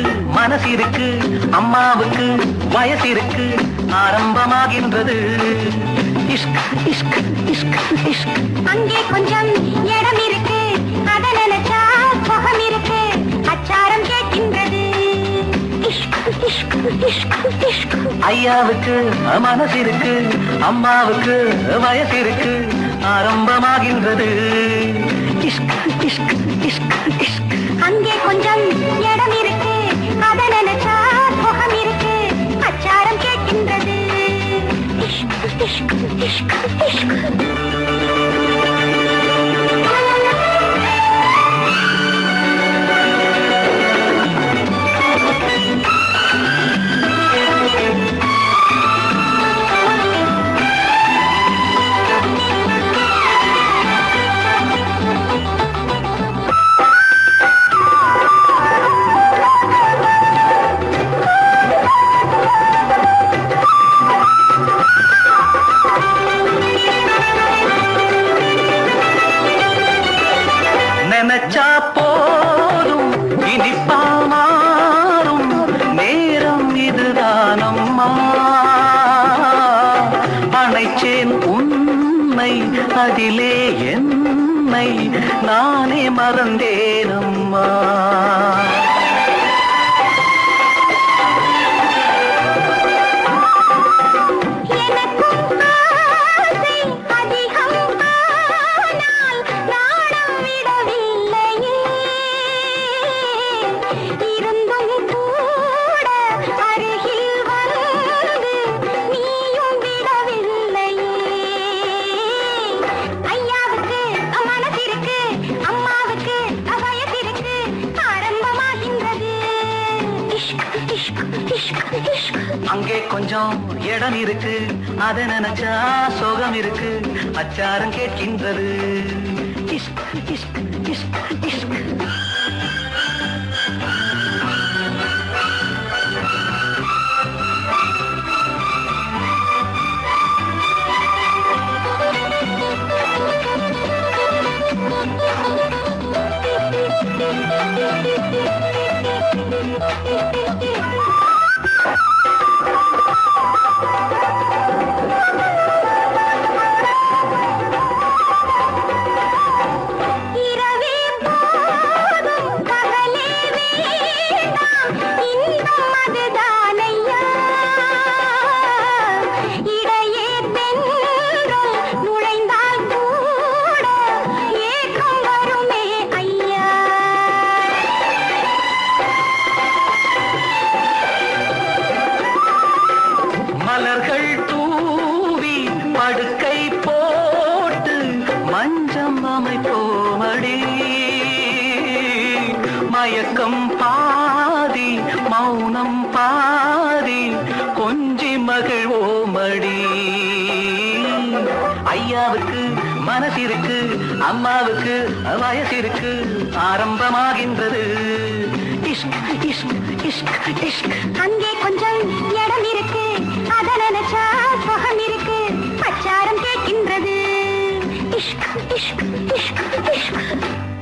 மனசு இருக்கு அம்மாவுக்கு வயசு இருக்கு ஆரம்பமாகின்றது இஷ்க் இஷ்க் இஷ்க் இஷ்க் அங்கே கொஞ்சம் இடம் இருக்கு அத நினைச்சா சுகம் இருக்கு அச்சாரம் கேட்கின்றது இஷ்க் இஷ்க் இஷ்க் இஷ்க் ஐயாவுக்கு மனசு இருக்கு அம்மாவுக்கு வயசு இருக்கு ஆரம்பமாகின்றது இஷ்க் இஷ்க் இஷ்க் இஷ்க் அங்கே கொஞ்சம் இடம் இருக்கு அத நினைச்சா சுகம் இருக்கு அச்சாரம் கேட்கின்றது இஷ்க் இஷ்க் இஷ்க் இஷ்க் நினைச்சா போதும் இனிப்பா மாறும் நேரம் இதுதானம்மா அணைச்சேன் உன்னை அதிலே என்னை நானே மறந்தேனம்மா எனக்கும் ஆசை அதிகம் ஆனால் நாணம் விடவில்லையே இருந்தும் கூட அருகில் வந்து நீயும் விடவில்லையே ஐயாவுக்கு மனசிருக்கு அம்மாவுக்கு வயசிருக்கு ஆரம்பமாகின்றது இஷ்க் இஷ்க் இஷ்க் இஷ்க் அங்கே கொஞ்சம் இடம் இருக்கு அதை நினைச்சா சோகம் இருக்கு அச்சாரம் கேட்கின்றது இஷ்க் இஷ்க் இஷ்க் இஷ்க் இரவே போதும் பகலே வேண்டாம் இன்பம் அதுதானையா இடையே தென்றல் நுழைந்தால் கூட ஏக்கம் வருமே ஐயா மலர்கள் தூவி படுக்கை போட்டு மஞ்சம் அமைப்போமடி மயக்கம் பாதி மௌனம் பாதி கொஞ்சி மகிழ்வோமடி ஐயாவுக்கு மனசிருக்கு அம்மாவுக்கு வயசிருக்கு ஆரம்பமாகின்றது இஷ்க் இஷ்க் இஷ்க் இஷ்க் அங்கே கொஞ்சம் இடம் இருக்கு அத நினைச்சா சுகம் இருக்கு அச்சாரம் கேட்கின்றது இஷ்க் இஷ்க் இஷ்க் இஷ்க்